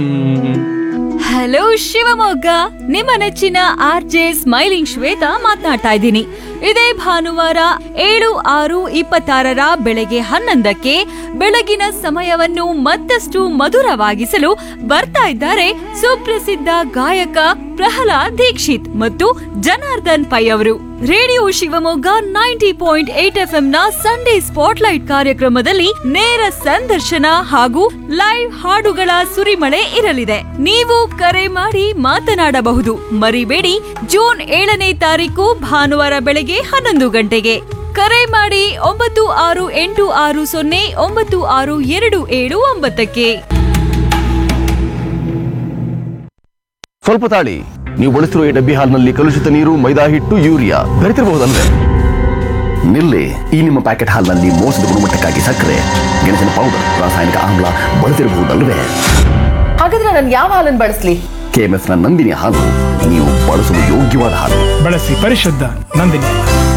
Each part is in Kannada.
ಹಲೋ ಶಿವಮೊಗ್ಗ ನಿಮ್ಮ ನೆಚ್ಚಿನ ಆರ್ ಜೆ ಸ್ಮೈಲಿಂಗ್ ಶ್ವೇತಾ ಮಾತನಾಡ್ತಾ ಇದ್ದೀನಿ ಇದೇ ಭಾನುವಾರ ಏಳು ಆರು ಇಪ್ಪತ್ತಾರರ ಬೆಳಗ್ಗೆ ಹನ್ನೊಂದಕ್ಕೆ ಬೆಳಗಿನ ಸಮಯವನ್ನು ಮತ್ತಷ್ಟು ಮಧುರವಾಗಿಸಲು ಬರ್ತಾ ಇದ್ದಾರೆ ಸುಪ್ರಸಿದ್ಧ ಗಾಯಕ ಪ್ರಹ್ಲಾದ್ ದೀಕ್ಷಿತ್ ಮತ್ತು ಜನಾರ್ದನ್ ಪೈ ಅವರು radio Shivamogga ninety point eight F ನ ಸಂಡೇ ಸ್ಪಾಟ್ಲೈಟ್ ಕಾರ್ಯಕ್ರಮದಲ್ಲಿ ನೇರ ಸಂದರ್ಶನ ಹಾಗೂ ಲೈವ್ ಹಾಡುಗಳ ಸುರಿಮಳೆ ಇರಲಿದೆ ನೀವು ಕರೆ ಮಾಡಿ ಮಾತನಾಡಬಹುದು ಮರಿಬೇಡಿ ಜೂನ್ ಏಳನೇ ತಾರೀಕು ಭಾನುವಾರ ಬೆಳಗ್ಗೆ ಹನ್ನೊಂದು ಗಂಟೆಗೆ ಕರೆ ಮಾಡಿ ಒಂಬತ್ತು ಆರು ಎಂಟು ಆರು ಸೊನ್ನೆ ಒಂಬತ್ತು ಆರು ಎರಡು ಏಳು ಒಂಬತ್ತಕ್ಕೆ ಸ್ವಲ್ಪ ತಾಳಿ ನೀವು ಬಳಸಿರುವ ಈ ಡಬ್ಬಿ ಹಾಲ್ನಲ್ಲಿ ಕಲುಷಿತ ನೀರು ಮೈದಾ ಹಿಟ್ಟು ಯೂರಿಯಾ ಬೆರೆತಿರಬಹುದಲ್ವೇ ನಿಲ್ಲಿ ಈ ನಿಮ್ಮ ಪ್ಯಾಕೆಟ್ ಹಾಲ್ನಲ್ಲಿ ಮೋಸದ ಗುಣಮಟ್ಟಕ್ಕಾಗಿ ಸಕ್ಕರೆ ಗೆಣಸಿನ ಪೌಡರ್ ರಾಸಾಯನಿಕ ಆಮ್ಲ ಬಳಸಿರಬಹುದಲ್ವೇ ಹಾಗಾದ್ರೆ ನಾನು ಯಾವ ಹಾಲನ್ನು ಬಳಸಲಿ ಕೆಎಂಎಫ್ ನ ನಂದಿನಿ ಹಾಲು ನೀವು ಬಳಸಲು ಯೋಗ್ಯವಾದ ಹಾಲು ಬಳಸಿ ಪರಿಶುದ್ಧ ನಂದಿನಿ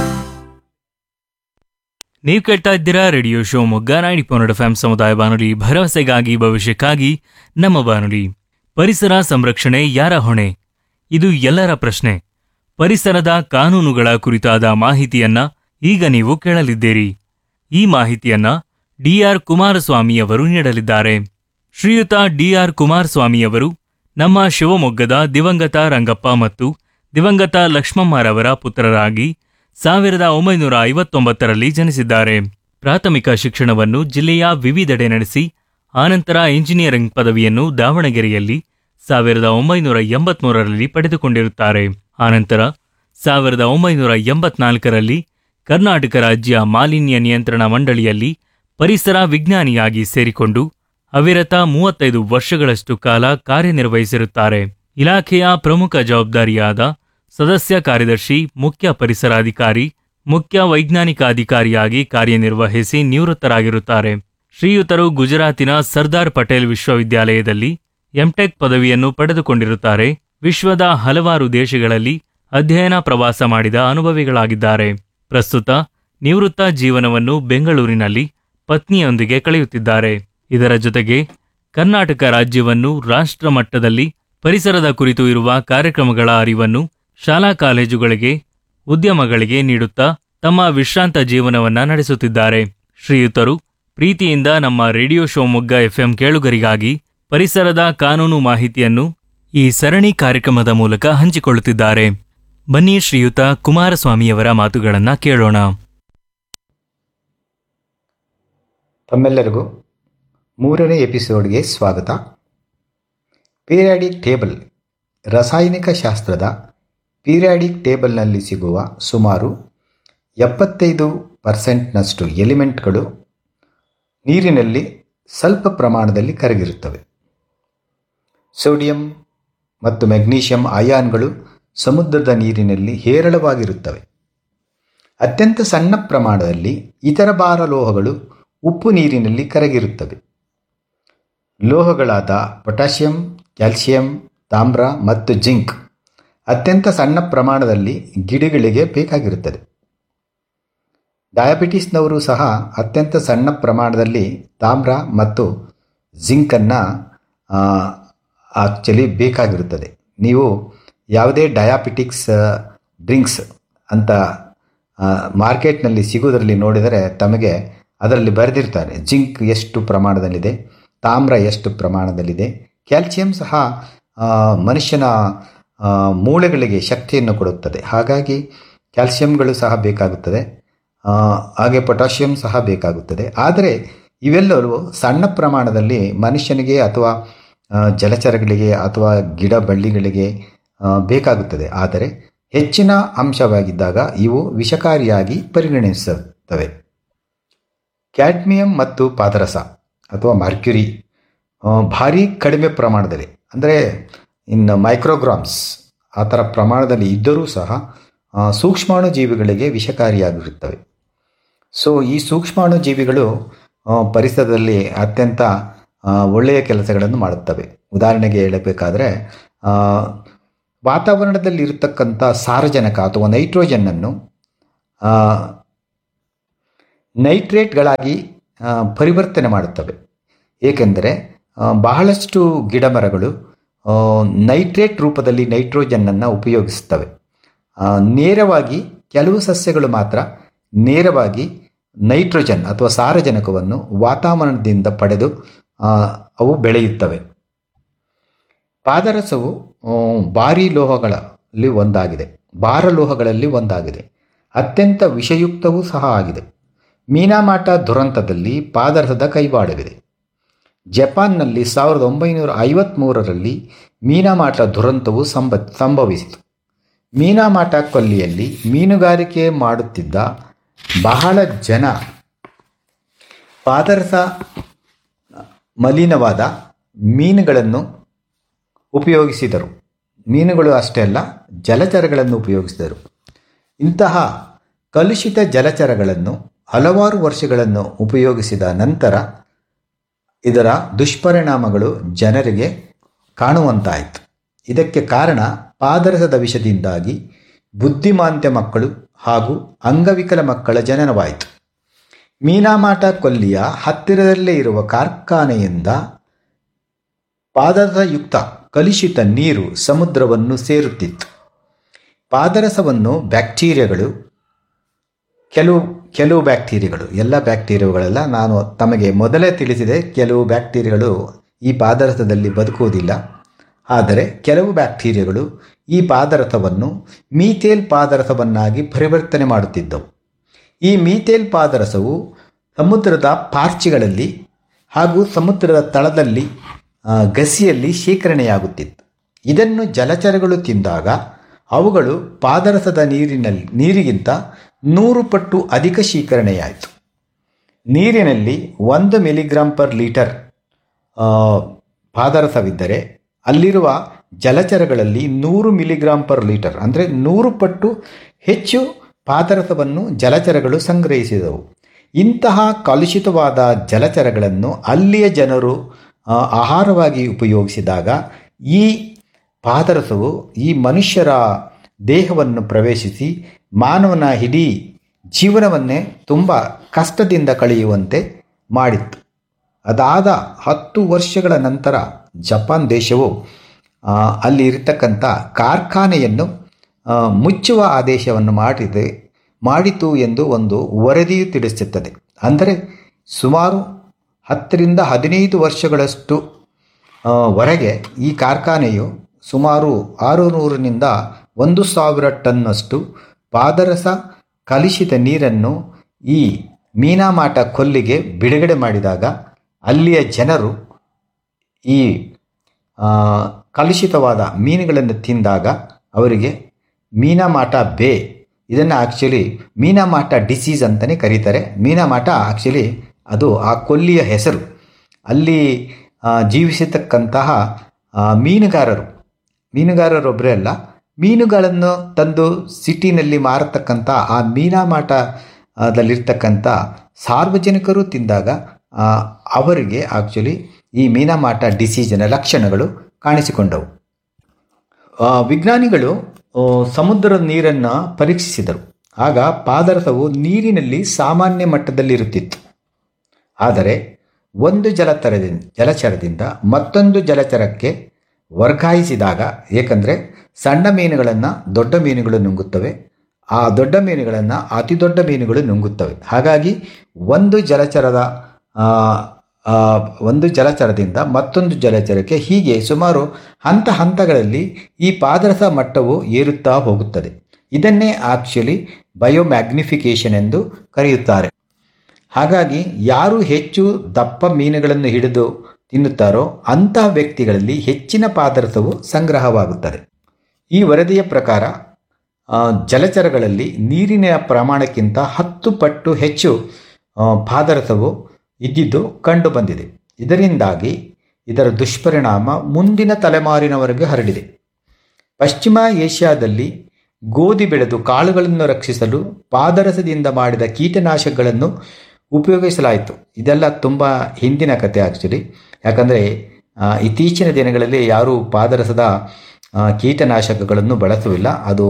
ನೀವು ಕೇಳ್ತಾ ಇದ್ದೀರಾ radio Shivamogga ninety point F M ಸಮುದಾಯ ಬಾನುಲಿ ಭರವಸೆಗಾಗಿ ಭವಿಷ್ಯಕ್ಕಾಗಿ ನಮ್ಮ ಬಾನುಲಿ ಪರಿಸರ ಸಂರಕ್ಷಣೆ ಯಾರ ಹೊಣೆ ಇದು ಎಲ್ಲರ ಪ್ರಶ್ನೆ ಪರಿಸರದ ಕಾನೂನುಗಳ ಕುರಿತಾದ ಮಾಹಿತಿಯನ್ನ ಈಗ ನೀವು ಕೇಳಲಿದ್ದೀರಿ ಈ ಮಾಹಿತಿಯನ್ನ ಡಿಆರ್ ಕುಮಾರಸ್ವಾಮಿಯವರು ನೀಡಲಿದ್ದಾರೆ ಶ್ರೀಯುತ ಡಿಆರ್ ಕುಮಾರಸ್ವಾಮಿಯವರು ನಮ್ಮ ಶಿವಮೊಗ್ಗದ ದಿವಂಗತ ರಂಗಪ್ಪ ಮತ್ತು ದಿವಂಗತ ಲಕ್ಷ್ಮಮ್ಮರವರ ಪುತ್ರರಾಗಿ ಸಾವಿರದ ಒಂಬೈನೂರ ಐವತ್ತೊಂಬತ್ತರಲ್ಲಿ ಜನಿಸಿದ್ದಾರೆ ಪ್ರಾಥಮಿಕ ಶಿಕ್ಷಣವನ್ನು ಜಿಲ್ಲೆಯ ವಿವಿಧೆಡೆ ನಡೆಸಿ ಆನಂತರ ಇಂಜಿನಿಯರಿಂಗ್ ಪದವಿಯನ್ನು ದಾವಣಗೆರೆಯಲ್ಲಿ ಸಾವಿರದ ಒಂಬೈನೂರ ಎಂಬತ್ಮೂರರಲ್ಲಿ ಪಡೆದುಕೊಂಡಿರುತ್ತಾರೆ ಆನಂತರ ಸಾವಿರದ ಒಂಬೈನೂರ ಎಂಬತ್ನಾಲ್ಕರಲ್ಲಿ ಕರ್ನಾಟಕ ರಾಜ್ಯ ಮಾಲಿನ್ಯ ನಿಯಂತ್ರಣ ಮಂಡಳಿಯಲ್ಲಿ ಪರಿಸರ ವಿಜ್ಞಾನಿಯಾಗಿ ಸೇರಿಕೊಂಡು ಅವಿರತ ಮೂವತ್ತೈದು ವರ್ಷಗಳಷ್ಟು ಕಾಲ ಕಾರ್ಯನಿರ್ವಹಿಸಿರುತ್ತಾರೆ ಇಲಾಖೆಯ ಪ್ರಮುಖ ಜವಾಬ್ದಾರಿಯಾದ ಸದಸ್ಯ ಕಾರ್ಯದರ್ಶಿ ಮುಖ್ಯ ಪರಿಸರಾಧಿಕಾರಿ ಮುಖ್ಯ ವೈಜ್ಞಾನಿಕ ಅಧಿಕಾರಿಯಾಗಿ ಕಾರ್ಯನಿರ್ವಹಿಸಿ ನಿವೃತ್ತರಾಗಿರುತ್ತಾರೆ ಶ್ರೀಯುತರು ಗುಜರಾತಿನ ಸರ್ದಾರ್ ಪಟೇಲ್ ವಿಶ್ವವಿದ್ಯಾಲಯದಲ್ಲಿ ಎಂಟೆಕ್ ಪದವಿಯನ್ನು ಪಡೆದುಕೊಂಡಿರುತ್ತಾರೆ ವಿಶ್ವದ ಹಲವಾರು ದೇಶಗಳಲ್ಲಿ ಅಧ್ಯಯನ ಪ್ರವಾಸ ಮಾಡಿದ ಅನುಭವಿಗಳಾಗಿದ್ದಾರೆ ಪ್ರಸ್ತುತ ನಿವೃತ್ತ ಜೀವನವನ್ನು ಬೆಂಗಳೂರಿನಲ್ಲಿ ಪತ್ನಿಯೊಂದಿಗೆ ಕಳೆಯುತ್ತಿದ್ದಾರೆ ಇದರ ಜೊತೆಗೆ ಕರ್ನಾಟಕ ರಾಜ್ಯವನ್ನು ರಾಷ್ಟ್ರ ಮಟ್ಟದಲ್ಲಿ ಪರಿಸರದ ಕುರಿತು ಇರುವ ಕಾರ್ಯಕ್ರಮಗಳ ಅರಿವನ್ನು ಶಾಲಾ ಕಾಲೇಜುಗಳಿಗೆ ಉದ್ಯಮಗಳಿಗೆ ನೀಡುತ್ತಾ ತಮ್ಮ ವಿಶ್ರಾಂತ ಜೀವನವನ್ನ ನಡೆಸುತ್ತಿದ್ದಾರೆ ಶ್ರೀಯುತರು ಪ್ರೀತಿಯಿಂದ ನಮ್ಮ ರೇಡಿಯೋ ಶಿವಮೊಗ್ಗ ಎಫ್ಎಂ ಕೇಳುಗರಿಗಾಗಿ ಪರಿಸರದ ಕಾನೂನು ಮಾಹಿತಿಯನ್ನು ಈ ಸರಣಿ ಕಾರ್ಯಕ್ರಮದ ಮೂಲಕ ಹಂಚಿಕೊಳ್ಳುತ್ತಿದ್ದಾರೆ ಬನ್ನಿ ಶ್ರೀಯುತ ಕುಮಾರಸ್ವಾಮಿಯವರ ಮಾತುಗಳನ್ನ ಕೇಳೋಣ ತಮ್ಮೆಲ್ಲರಿಗೂ ಮೂರನೇ ಎಪಿಸೋಡ್ಗೆ ಸ್ವಾಗತ ಪೀರಿಯಾಡಿಕ್ ಟೇಬಲ್ ರಾಸಾಯನಿಕ ಶಾಸ್ತ್ರದ ಪೀರಿಯಾಡಿಕ್ ಟೇಬಲ್ನಲ್ಲಿ ಸಿಗುವ ಸುಮಾರು ಎಪ್ಪತ್ತೈದು ಪರ್ಸೆಂಟ್ನಷ್ಟು ಎಲಿಮೆಂಟ್ಗಳು ನೀರಿನಲ್ಲಿ ಸ್ವಲ್ಪ ಪ್ರಮಾಣದಲ್ಲಿ ಕರಗಿರುತ್ತವೆ ಸೋಡಿಯಂ ಮತ್ತು ಮೆಗ್ನೀಷಿಯಂ ಅಯಾನ್ಗಳು ಸಮುದ್ರದ ನೀರಿನಲ್ಲಿ ಹೇರಳವಾಗಿರುತ್ತವೆ ಅತ್ಯಂತ ಸಣ್ಣ ಪ್ರಮಾಣದಲ್ಲಿ ಇತರ ಭಾರ ಲೋಹಗಳು ಉಪ್ಪು ನೀರಿನಲ್ಲಿ ಕರಗಿರುತ್ತವೆ ಲೋಹಗಳಾದ ಪೊಟ್ಯಾಷಿಯಂ ಕ್ಯಾಲ್ಸಿಯಂ ತಾಮ್ರ ಮತ್ತು ಜಿಂಕ್ ಅತ್ಯಂತ ಸಣ್ಣ ಪ್ರಮಾಣದಲ್ಲಿ ಗಿಡಗಳಿಗೆ ಬೇಕಾಗಿರುತ್ತದೆ ಡಯಾಬಿಟಿಸ್ನವರು ಸಹ ಅತ್ಯಂತ ಸಣ್ಣ ಪ್ರಮಾಣದಲ್ಲಿ ತಾಮ್ರ ಮತ್ತು ಜಿಂಕನ್ನು ಆಕ್ಚುಲಿ ಬೇಕಾಗಿರುತ್ತದೆ ನೀವು ಯಾವುದೇ ಡಯಾಬಿಟಿಕ್ಸ್ ಡ್ರಿಂಕ್ಸ್ ಅಂತ ಮಾರ್ಕೆಟ್ನಲ್ಲಿ ಸಿಗೋದರಲ್ಲಿ ನೋಡಿದರೆ ತಮಗೆ ಅದರಲ್ಲಿ ಬರೆದಿರ್ತಾರೆ ಜಿಂಕ್ ಎಷ್ಟು ಪ್ರಮಾಣದಲ್ಲಿದೆ ತಾಮ್ರ ಎಷ್ಟು ಪ್ರಮಾಣದಲ್ಲಿದೆ ಕ್ಯಾಲ್ಸಿಯಂ ಸಹ ಆ, ಮನುಷ್ಯನ ಆ, ಮೂಳೆಗಳಿಗೆ ಶಕ್ತಿಯನ್ನು ಕೊಡುತ್ತದೆ ಹಾಗಾಗಿ ಕ್ಯಾಲ್ಸಿಯಂಗಳು ಸಹ ಬೇಕಾಗುತ್ತದೆ ಆ, ಹಾಗೆ ಪೊಟ್ಯಾಷಿಯಂ ಸಹ ಬೇಕಾಗುತ್ತದೆ ಆದರೆ ಇವೆಲ್ಲವೂ ಸಣ್ಣ ಪ್ರಮಾಣದಲ್ಲಿ ಮನುಷ್ಯನಿಗೆ ಅಥವಾ ಆ, ಜಲಚರಗಳಿಗೆ ಅಥವಾ ಗಿಡ ಬಳ್ಳಿಗಳಿಗೆ ಆ, ಬೇಕಾಗುತ್ತದೆ ಆದರೆ ಹೆಚ್ಚಿನ ಅಂಶವಾಗಿದ್ದಾಗ ಇವು ವಿಷಕಾರಿಯಾಗಿ ಪರಿಗಣಿಸುತ್ತವೆ ಕ್ಯಾಡ್ಮಿಯಂ ಮತ್ತು ಪಾದರಸ ಅಥವಾ ಮರ್ಕ್ಯುರಿ ಆ, ಭಾರಿ ಕಡಿಮೆ ಪ್ರಮಾಣದಲ್ಲಿ ಅಂದರೆ ಇನ್ನು ಮೈಕ್ರೋಗ್ರಾಮ್ಸ್ ಆ ಥರ ಪ್ರಮಾಣದಲ್ಲಿ ಇದ್ದರೂ ಸಹ ಆ, ಸೂಕ್ಷ್ಮಾಣು ಜೀವಿಗಳಿಗೆ ವಿಷಕಾರಿಯಾಗಿರುತ್ತವೆ ಸೊ ಈ ಸೂಕ್ಷ್ಮಾಣು ಜೀವಿಗಳು ಆ, ಪರಿಸರದಲ್ಲಿ ಅತ್ಯಂತ ಆ, ಒಳ್ಳೆಯ ಕೆಲಸಗಳನ್ನು ಮಾಡುತ್ತವೆ ಉದಾಹರಣೆಗೆ ಹೇಳಬೇಕಾದ್ರೆ ಆ, ವಾತಾವರಣದಲ್ಲಿ ಇರತಕ್ಕಂಥ ಸಾರಜನಕ ಅಥವಾ ನೈಟ್ರೋಜನ್ನನ್ನು ಆ, ನೈಟ್ರೇಟ್ಗಳಾಗಿ ಆ, ಪರಿವರ್ತನೆ ಮಾಡುತ್ತವೆ ಏಕೆಂದರೆ ಆ, ಬಹಳಷ್ಟು ಗಿಡಮರಗಳು ಆ, ನೈಟ್ರೇಟ್ ರೂಪದಲ್ಲಿ ನೈಟ್ರೋಜನ್ನನ್ನು ಉಪಯೋಗಿಸುತ್ತವೆ ಆ, ನೇರವಾಗಿ ಕೆಲವು ಸಸ್ಯಗಳು ಮಾತ್ರ ನೇರವಾಗಿ ನೈಟ್ರೋಜನ್ ಅಥವಾ ಸಾರಜನಕವನ್ನು ವಾತಾವರಣದಿಂದ ಪಡೆದು ಆ, ಅವು ಬೆಳೆಯುತ್ತವೆ ಪಾದರಸವು ಆ, ಭಾರೀ ಲೋಹಗಳಲ್ಲಿ ಒಂದಾಗಿದೆ ಭಾರ ಲೋಹಗಳಲ್ಲಿ ಒಂದಾಗಿದೆ ಅತ್ಯಂತ ವಿಷಯುಕ್ತವೂ ಸಹ ಆಗಿದೆ ಮೀನಾಮಾಟ ದುರಂತದಲ್ಲಿ ಪಾದರಸದ ಕೈವಾಡವಿದೆ ಜಪಾನ್ನಲ್ಲಿ ಸಾವಿರದ ಒಂಬೈನೂರ ಐವತ್ತ್ಮೂರರಲ್ಲಿ ಮೀನಾಮಾಟ ದುರಂತವು ಸಂಭ ಸಂಭವಿಸಿತು ಮೀನಾಮಾಟ ಕೊಲ್ಲಿಯಲ್ಲಿ ಮೀನುಗಾರಿಕೆ ಮಾಡುತ್ತಿದ್ದ ಬಹಳ ಜನ ಪಾದರಸ ಮಲಿನವಾದ ಮೀನುಗಳನ್ನು ಉಪಯೋಗಿಸಿದರು ಮೀನುಗಳು ಅಷ್ಟೇ ಅಲ್ಲ ಜಲಚರಗಳನ್ನು ಉಪಯೋಗಿಸಿದರು ಇಂತಹ ಕಲುಷಿತ ಜಲಚರಗಳನ್ನು ಹಲವಾರು ವರ್ಷಗಳನ್ನು ಉಪಯೋಗಿಸಿದ ನಂತರ ಇದರ ದುಷ್ಪರಿಣಾಮಗಳು ಜನರಿಗೆ ಕಾಣುವಂತಾಯಿತು ಇದಕ್ಕೆ ಕಾರಣ ಪಾದರಸದ ವಿಷದಿಂದಾಗಿ ಬುದ್ಧಿಮಾಂದ್ಯ ಮಕ್ಕಳು ಹಾಗೂ ಅಂಗವಿಕಲ ಮಕ್ಕಳ ಜನನವಾಯಿತು ಮೀನಾಮಾಟ ಕೊಲ್ಲಿಯ ಹತ್ತಿರದಲ್ಲೇ ಇರುವ ಕಾರ್ಖಾನೆಯಿಂದ ಪಾದರಸಯುಕ್ತ ಕಲುಷಿತ ನೀರು ಸಮುದ್ರವನ್ನು ಸೇರುತ್ತಿತ್ತು ಪಾದರಸವನ್ನು ಬ್ಯಾಕ್ಟೀರಿಯಾಗಳು ಕೆಲವು ಕೆಲವು ಬ್ಯಾಕ್ಟೀರಿಯಾಗಳು ಎಲ್ಲ ಬ್ಯಾಕ್ಟೀರಿಯಾಗಳೆಲ್ಲ ನಾನು ತಮಗೆ ಮೊದಲೇ ತಿಳಿಸಿದೆ ಕೆಲವು ಬ್ಯಾಕ್ಟೀರಿಯಾಗಳು ಈ ಪಾದರಸದಲ್ಲಿ ಬದುಕುವುದಿಲ್ಲ ಆದರೆ ಕೆಲವು ಬ್ಯಾಕ್ಟೀರಿಯಾಗಳು ಈ ಪಾದರಸವನ್ನು ಮೀಥೇಲ್ ಪಾದರಸವನ್ನಾಗಿ ಪರಿವರ್ತನೆ ಮಾಡುತ್ತಿದ್ದವು ಈ ಮೀಥೇಲ್ ಪಾದರಸವು ಸಮುದ್ರದ ಪಾರ್ಚಿಗಳಲ್ಲಿ ಹಾಗೂ ಸಮುದ್ರದ ತಳದಲ್ಲಿ ಆ, ಗಸಿಯಲ್ಲಿ ಶೇಖರಣೆಯಾಗುತ್ತಿತ್ತು ಇದನ್ನು ಜಲಚರಗಳು ತಿಂದಾಗ ಅವುಗಳು ಪಾದರಸದ ನೀರಿನಲ್ಲಿ ನೀರಿಗಿಂತ ನೂರು ಪಟ್ಟು ಅಧಿಕ ಶೇಖರಣೆಯಾಯಿತು ನೀರಿನಲ್ಲಿ ಒಂದು ಮಿಲಿಗ್ರಾಂ ಪರ್ ಲೀಟರ್ ಆ, ಪಾದರಸವಿದ್ದರೆ ಅಲ್ಲಿರುವ ಜಲಚರಗಳಲ್ಲಿ ನೂರು ಮಿಲಿಗ್ರಾಂ ಪರ್ ಲೀಟರ್ ಅಂದರೆ ನೂರು ಪಟ್ಟು ಹೆಚ್ಚು ಪಾದರಸವನ್ನು ಜಲಚರಗಳು ಸಂಗ್ರಹಿಸಿದವು ಇಂತಹ ಕಲುಷಿತವಾದ ಜಲಚರಗಳನ್ನು ಅಲ್ಲಿಯ ಜನರು ಆ, ಆಹಾರವಾಗಿ ಉಪಯೋಗಿಸಿದಾಗ ಈ ಪಾದರಸವು ಈ ಮನುಷ್ಯರ ದೇಹವನ್ನು ಪ್ರವೇಶಿಸಿ ಮಾನವನ ಇಡೀ ಜೀವನವನ್ನೇ ತುಂಬ ಕಷ್ಟದಿಂದ ಕಳೆಯುವಂತೆ ಮಾಡಿತ್ತು ಅದಾದ ಹತ್ತು ವರ್ಷಗಳ ನಂತರ ಜಪಾನ್ ದೇಶವು ಆ, ಅಲ್ಲಿ ಇರತಕ್ಕಂಥ ಕಾರ್ಖಾನೆಯನ್ನು ಆ, ಮುಚ್ಚುವ ಆದೇಶವನ್ನು ಮಾಡಿದೆ ಮಾಡಿತು ಎಂದು ಒಂದು ವರದಿಯು ತಿಳಿಸುತ್ತದೆ ಅಂದರೆ ಸುಮಾರು ಹತ್ತರಿಂದ ಹದಿನೈದು ವರ್ಷಗಳಷ್ಟು ಆ, ವರೆಗೆ ಈ ಕಾರ್ಖಾನೆಯು ಸುಮಾರು ಆರು ನೂರರಿಂದ ಒಂದು ಸಾವಿರ ಟನ್ನಷ್ಟು ಪಾದರಸ ಕಲುಷಿತ ನೀರನ್ನು ಈ ಮೀನಾಮಾಟ ಕೊಲ್ಲಿಗೆ ಬಿಡುಗಡೆ ಮಾಡಿದಾಗ ಅಲ್ಲಿಯ ಜನರು ಈ ಆ, ಕಲುಷಿತವಾದ ಮೀನುಗಳನ್ನು ತಿಂದಾಗ ಅವರಿಗೆ ಮೀನಾಮಾಟ ಬೇ ಇದನ್ನು ಆ್ಯಕ್ಚುಲಿ ಮೀನಾಮಾಟ ಡಿಸೀಸ್ ಅಂತಲೇ ಕರೀತಾರೆ ಮೀನಾಮಾಟ ಆ್ಯಕ್ಚುಲಿ ಅದು ಆ ಕೊಲ್ಲಿಯ ಹೆಸರು ಅಲ್ಲಿ ಆ, ಜೀವಿಸತಕ್ಕಂತಹ ಆ, ಮೀನುಗಾರರು ಮೀನುಗಾರರೊಬ್ಬರೇ ಅಲ್ಲ ಮೀನುಗಳನ್ನು ತಂದು ಸಿಟಿನಲ್ಲಿ ಮಾರತಕ್ಕಂಥ ಆ ಮೀನಾಮಾಟ ಆ, ದಲ್ಲಿರ್ತಕ್ಕಂಥ ಸಾರ್ವಜನಿಕರು ತಿಂದಾಗ ಆ, ಅವರಿಗೆ ಆ್ಯಕ್ಚುಲಿ ಈ ಮೀನಾಮಾಟ ಡಿಸೀಸಿನ ಲಕ್ಷಣಗಳು ಕಾಣಿಸಿಕೊಂಡವು ಆ, ವಿಜ್ಞಾನಿಗಳು ಆ, ಸಮುದ್ರದ ನೀರನ್ನು ಪರೀಕ್ಷಿಸಿದರು ಆಗ ಪಾದರಸವು ನೀರಿನಲ್ಲಿ ಸಾಮಾನ್ಯ ಮಟ್ಟದಲ್ಲಿರುತ್ತಿತ್ತು ಆದರೆ ಒಂದು ಜಲಚರದಿಂದ ಜಲಚರದಿಂದ ಮತ್ತೊಂದು ಜಲಚರಕ್ಕೆ ವರ್ಗಾಯಿಸಿದಾಗ ಏಕೆಂದರೆ ಸಣ್ಣ ಮೀನುಗಳನ್ನು ದೊಡ್ಡ ಮೀನುಗಳು ನುಂಗುತ್ತವೆ ಆ ದೊಡ್ಡ ಮೀನುಗಳನ್ನು ಅತಿ ದೊಡ್ಡ ಮೀನುಗಳು ನುಂಗುತ್ತವೆ ಹಾಗಾಗಿ ಒಂದು ಜಲಚರದ ಆ, ಆ, ಒಂದು ಜಲಚರದಿಂದ ಮತ್ತೊಂದು ಜಲಚರಕ್ಕೆ ಹೀಗೆ ಸುಮಾರು ಹಂತ ಹಂತಗಳಲ್ಲಿ ಈ ಪಾದರಸ ಮಟ್ಟವು ಏರುತ್ತಾ ಹೋಗುತ್ತದೆ ಇದನ್ನೇ ಆಕ್ಚುಲಿ ಬಯೋಮ್ಯಾಗ್ನಿಫಿಕೇಶನ್ ಎಂದು ಕರೆಯುತ್ತಾರೆ ಹಾಗಾಗಿ ಯಾರು ಹೆಚ್ಚು ದಪ್ಪ ಮೀನುಗಳನ್ನು ಹಿಡಿದು ತಿನ್ನುತ್ತಾರೋ ಅಂತಹ ವ್ಯಕ್ತಿಗಳಲ್ಲಿ ಹೆಚ್ಚಿನ ಪಾದರಸವು ಸಂಗ್ರಹವಾಗುತ್ತದೆ ಈ ವರದಿಯ ಪ್ರಕಾರ ಆ, ಜಲಚರಗಳಲ್ಲಿ ನೀರಿನ ಪ್ರಮಾಣಕ್ಕಿಂತ ಹತ್ತು ಪಟ್ಟು ಹೆಚ್ಚು ಆ, ಪಾದರಸವು ಇದ್ದಿದ್ದು ಕಂಡುಬಂದಿದೆ ಇದರಿಂದಾಗಿ ಇದರ ದುಷ್ಪರಿಣಾಮ ಮುಂದಿನ ತಲೆಮಾರಿನವರೆಗೆ ಹರಡಿದೆ ಪಶ್ಚಿಮ ಏಷ್ಯಾದಲ್ಲಿ ಗೋಧಿ ಬೆಳೆದು ಕಾಳುಗಳನ್ನು ರಕ್ಷಿಸಲು ಪಾದರಸದಿಂದ ಮಾಡಿದ ಕೀಟನಾಶಕಗಳನ್ನು ಉಪಯೋಗಿಸಲಾಯಿತು ಇದೆಲ್ಲ ತುಂಬ ಹಿಂದಿನ ಕತೆ ಆ್ಯಕ್ಚುಲಿ ಯಾಕಂದರೆ ಇತ್ತೀಚಿನ ದಿನಗಳಲ್ಲಿ ಯಾರೂ ಪಾದರಸದ ಆ, ಕೀಟನಾಶಕಗಳನ್ನು ಬಳಸುವಿಲ್ಲ ಅದು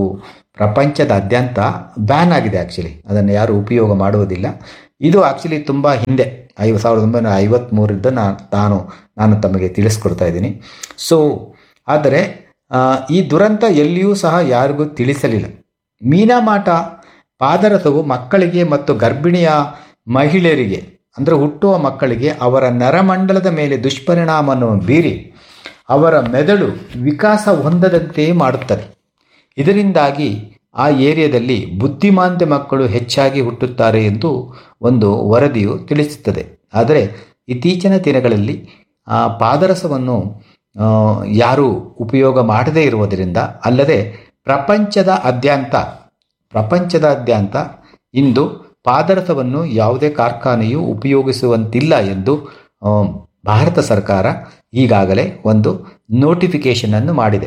ಪ್ರಪಂಚದಾದ್ಯಂತ ಬ್ಯಾನ್ ಆಗಿದೆ ಆ್ಯಕ್ಚುಲಿ ಅದನ್ನು ಯಾರು ಉಪಯೋಗ ಮಾಡುವುದಿಲ್ಲ ಇದು ಆ್ಯಕ್ಚುಲಿ ತುಂಬ ಹಿಂದೆ ಐವ ಸಾವಿರದ ಒಂಬೈನೂರ ಐವತ್ತ್ಮೂರರಿಂದ ನಾನು ತಾನು ನಾನು ತಮಗೆ ತಿಳಿಸ್ಕೊಡ್ತಾ ಇದ್ದೀನಿ ಸೊ ಆದರೆ ಆ, ಈ ದುರಂತ ಎಲ್ಲಿಯೂ ಸಹ ಯಾರಿಗೂ ತಿಳಿಸಲಿಲ್ಲ ಮೀನಾಮಾಟ ಪಾದರಸವು ಮಕ್ಕಳಿಗೆ ಮತ್ತು ಗರ್ಭಿಣಿಯ ಮಹಿಳೆಯರಿಗೆ ಅಂದರೆ ಹುಟ್ಟುವ ಮಕ್ಕಳಿಗೆ ಅವರ ನರಮಂಡಲದ ಮೇಲೆ ದುಷ್ಪರಿಣಾಮವನ್ನು ಬೀರಿ ಅವರ ಮೆದುಳು ವಿಕಾಸ ಹೊಂದದಂತೆಯೇ ಮಾಡುತ್ತದೆ ಇದರಿಂದಾಗಿ ಆ ಏರಿಯಾದಲ್ಲಿ ಬುದ್ಧಿಮಾಂದ್ಯ ಮಕ್ಕಳು ಹೆಚ್ಚಾಗಿ ಹುಟ್ಟುತ್ತಾರೆ ಎಂದು ಒಂದು ವರದಿಯು ತಿಳಿಸುತ್ತದೆ ಆದರೆ ಇತ್ತೀಚಿನ ದಿನಗಳಲ್ಲಿ ಆ ಪಾದರಸವನ್ನು ಆ, ಯಾರೂ ಉಪಯೋಗ ಮಾಡದೇ ಇರುವುದರಿಂದ ಅಲ್ಲದೆ ಪ್ರಪಂಚದ ಅದ್ಯಾಂತ ಪ್ರಪಂಚದಾದ್ಯಂತ ಇಂದು ಪಾದರಸವನ್ನು ಯಾವುದೇ ಕಾರ್ಖಾನೆಯು ಉಪಯೋಗಿಸುವಂತಿಲ್ಲ ಎಂದು ಆ, ಭಾರತ ಸರ್ಕಾರ ಈಗಾಗಲೇ ಒಂದು ನೋಟಿಫಿಕೇಶನ್ ಅನ್ನು ಮಾಡಿದೆ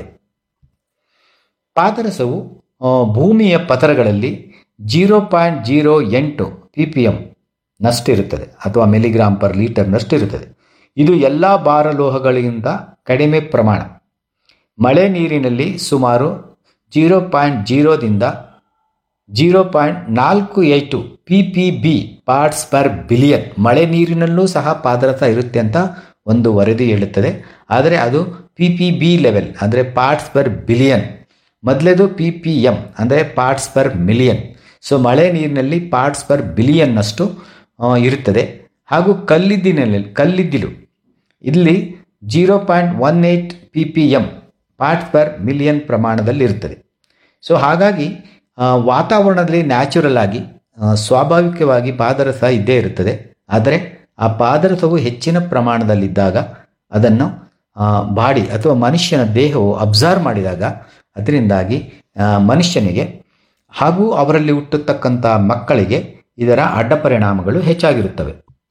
ಪಾದರಸವು ಆ, ಭೂಮಿಯ ಪದರಗಳಲ್ಲಿ ಜೀರೋ ಪಾಯಿಂಟ್ ಜೀರೋ ಎಂಟು ಪಿ ಪಿ ಎಮ್ ನಷ್ಟಿರುತ್ತದೆ ಅಥವಾ ಮಿಲಿಗ್ರಾಮ್ ಪರ್ ಲೀಟರ್ ನಷ್ಟಿರುತ್ತದೆ ಇದು ಎಲ್ಲ ಭಾರಲೋಹಗಳಿಗಿಂತ ಕಡಿಮೆ ಪ್ರಮಾಣ ಮಳೆ ನೀರಿನಲ್ಲಿ ಸುಮಾರು ಜೀರೋ ಪಾಯಿಂಟ್ ಜೀರೋದಿಂದ ಜೀರೋ ಪಾಯಿಂಟ್ ನಾಲ್ಕು eight P P B parts per billion ಮಳೆ ನೀರಿನಲ್ಲೂ ಸಹ ಪಾದರಸ ಇರುತ್ತೆ ಅಂತ ಒಂದು ವರದಿ ಹೇಳುತ್ತದೆ ಆದರೆ ಅದು ಪಿ ಪಿ ಬಿ ಲೆವೆಲ್ ಅಂದರೆ ಪಾರ್ಟ್ಸ್ ಪರ್ ಬಿಲಿಯನ್ ಮೊದಲೇದು ಪಿ ಪಿ ಎಮ್ ಅಂದರೆ ಪಾರ್ಟ್ಸ್ ಪರ್ ಮಿಲಿಯನ್ ಸೊ ಮಳೆ ನೀರಿನಲ್ಲಿ ಪಾರ್ಟ್ಸ್ ಪರ್ ಬಿಲಿಯನ್ನಷ್ಟು ಆ, ಇರುತ್ತದೆ ಹಾಗೂ ಕಲ್ಲಿದ್ದಿನಲ್ಲಿ ಕಲ್ಲಿದ್ದಿಲು ಇಲ್ಲಿ zero point one eight P P M parts per million ಪ್ರಮಾಣದಲ್ಲಿ ಇರ್ತದೆ ಸೊ ಹಾಗಾಗಿ ಆ, ವಾತಾವರಣದಲ್ಲಿ ನ್ಯಾಚುರಲ್ ಆಗಿ ಆ, ಸ್ವಾಭಾವಿಕವಾಗಿ ಪಾದರಸ ಇದ್ದೇ ಇರುತ್ತದೆ ಆದರೆ ಆ ಪಾದರಸವು ಹೆಚ್ಚಿನ ಪ್ರಮಾಣದಲ್ಲಿದ್ದಾಗ ಅದನ್ನು ಬಾಡಿ ಅಥವಾ ಮನುಷ್ಯನ ದೇಹವು ಅಬ್ಸರ್ವ್ ಮಾಡಿದಾಗ ಅದರಿಂದಾಗಿ ಆ, ಮನುಷ್ಯನಿಗೆ ಹಾಗೂ ಅವರಲ್ಲಿ ಹುಟ್ಟತಕ್ಕಂಥ ಮಕ್ಕಳಿಗೆ ಇದರ ಅಡ್ಡ ಪರಿಣಾಮಗಳು ಹೆಚ್ಚಾಗಿರುತ್ತವೆ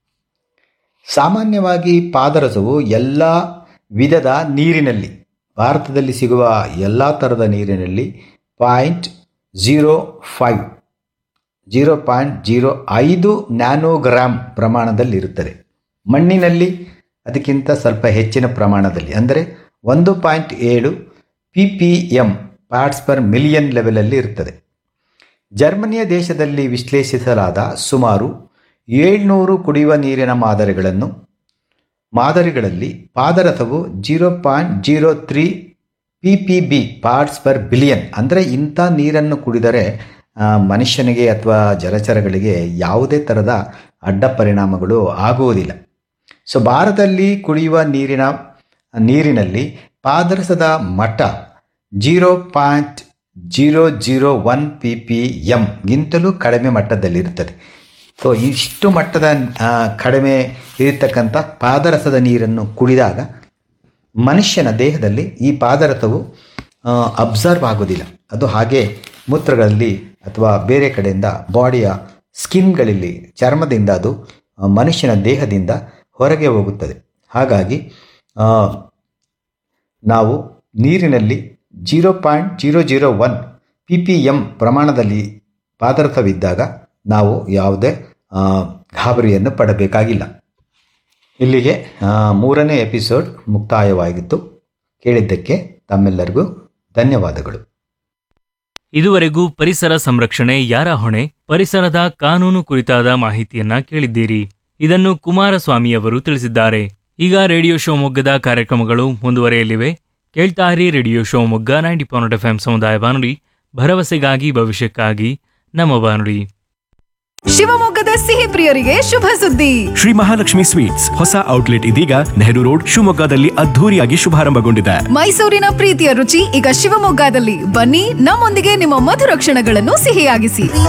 ಸಾಮಾನ್ಯವಾಗಿ ಪಾದರಸವು ಎಲ್ಲ ವಿಧದ ನೀರಿನಲ್ಲಿ ಭಾರತದಲ್ಲಿ ಸಿಗುವ ಎಲ್ಲ ಥರದ ನೀರಿನಲ್ಲಿ point zero five zero point zero ಐದು ನ್ಯಾನೋಗ್ರಾಮ್ ಪ್ರಮಾಣದಲ್ಲಿರುತ್ತದೆ ಮಣ್ಣಿನಲ್ಲಿ ಅದಕ್ಕಿಂತ ಸ್ವಲ್ಪ ಹೆಚ್ಚಿನ ಪ್ರಮಾಣದಲ್ಲಿ ಅಂದರೆ ಒಂದು ಪಾಯಿಂಟ್ ಏಳು P P M parts per million ಲೆವೆಲಲ್ಲಿ ಇರುತ್ತದೆ ಜರ್ಮನಿಯ ದೇಶದಲ್ಲಿ ವಿಶ್ಲೇಷಿಸಲಾದ ಸುಮಾರು ಏಳ್ನೂರು ಕುಡಿಯುವ ನೀರಿನ ಮಾದರಿಗಳನ್ನು ಮಾದರಿಗಳಲ್ಲಿ ಪಾದರಸವು zero point zero three P P B parts per billion ಅಂದರೆ ಇಂಥ ನೀರನ್ನು ಕುಡಿದರೆ ಆ, ಮನುಷ್ಯನಿಗೆ ಅಥವಾ ಜಲಚರಗಳಿಗೆ ಯಾವುದೇ ಥರದ ಅಡ್ಡ ಪರಿಣಾಮಗಳು ಆಗುವುದಿಲ್ಲ ಸೊ ಭಾರತದಲ್ಲಿ ಕುಡಿಯುವ ನೀರಿನ ನೀರಿನಲ್ಲಿ ಪಾದರಸದ ಮಟ್ಟ zero point zero zero one P P ಎಮ್ಗಿಂತಲೂ ಕಡಿಮೆ ಮಟ್ಟದಲ್ಲಿರುತ್ತದೆ ಸೊ ಇಷ್ಟು ಮಟ್ಟದ ಆ, ಕಡಿಮೆ ಇರತಕ್ಕಂಥ ಪಾದರಸದ ನೀರನ್ನು ಕುಡಿದಾಗ ಮನುಷ್ಯನ ದೇಹದಲ್ಲಿ ಈ ಪಾದರಸವು ಅಬ್ಸರ್ವ್ ಆಗೋದಿಲ್ಲ ಅದು ಹಾಗೆ ಮೂತ್ರಗಳಲ್ಲಿ ಅಥವಾ ಬೇರೆ ಕಡೆಯಿಂದ ಬಾಡಿಯ ಸ್ಕಿನ್ಗಳಲ್ಲಿ ಚರ್ಮದಿಂದ ಅದು ಆ, ಮನುಷ್ಯನ ದೇಹದಿಂದ ಹೊರಗೆ ಹೋಗುತ್ತದೆ ಹಾಗಾಗಿ ಆ, ನಾವು ನೀರಿನಲ್ಲಿ zero point zero zero one P P M ಪ್ರಮಾಣದಲ್ಲಿ ಪಾದರಸವಿದ್ದಾಗ ನಾವು ಯಾವುದೇ ಆ, ಗಾಬರಿಯನ್ನು ಪಡಬೇಕಾಗಿಲ್ಲ ಇಲ್ಲಿಗೆ ಆ, ಮೂರನೇ ಎಪಿಸೋಡ್ ಮುಕ್ತಾಯವಾಗಿತ್ತು ಕೇಳಿದ್ದಕ್ಕೆ ತಮ್ಮೆಲ್ಲರಿಗೂ ಧನ್ಯವಾದಗಳು ಇದುವರೆಗೂ ಪರಿಸರ ಸಂರಕ್ಷಣೆ ಯಾರ ಹೊಣೆ ಪರಿಸರದ ಕಾನೂನು ಕುರಿತಾದ ಮಾಹಿತಿಯನ್ನ ಕೇಳಿದ್ದೀರಿ ಇದನ್ನು ಕುಮಾರಸ್ವಾಮಿಯವರು ತಿಳಿಸಿದ್ದಾರೆ ಈಗ ರೇಡಿಯೋ ಶಿವಮೊಗ್ಗದ ಕಾರ್ಯಕ್ರಮಗಳು ಮುಂದುವರೆಯಲಿವೆ ಕೇಳ್ತಾ ಇರಿ radio Shivamogga ninety point F M ಸಮುದಾಯ ಬಾನುಲಿ ಭರವಸೆಗಾಗಿ ಭವಿಷ್ಯಕ್ಕಾಗಿ ನಮ್ಮ ಬಾನುಲಿ ಶಿವಮೊಗ್ಗದ ಸಿಹಿ ಪ್ರಿಯರಿಗೆ ಶುಭ ಸುದ್ದಿ ಶ್ರೀ ಮಹಾಲಕ್ಷ್ಮಿ ಸ್ವೀಟ್ಸ್ ಹೊಸ ಔಟ್ಲೆಟ್ ಇದೀಗ ನೆಹರು ರೋಡ್ ಶಿವಮೊಗ್ಗದಲ್ಲಿ ಅದ್ಧೂರಿಯಾಗಿ ಶುಭಾರಂಭಗೊಂಡಿದೆ ಮೈಸೂರಿನ ಪ್ರೀತಿಯ ರುಚಿ ಈಗ ಶಿವಮೊಗ್ಗದಲ್ಲಿ ಬನ್ನಿ ನಮ್ಮೊಂದಿಗೆ ನಿಮ್ಮ ಮಧುರ ಕ್ಷಣಗಳನ್ನು ಸಿಹಿಯಾಗಿಸಿ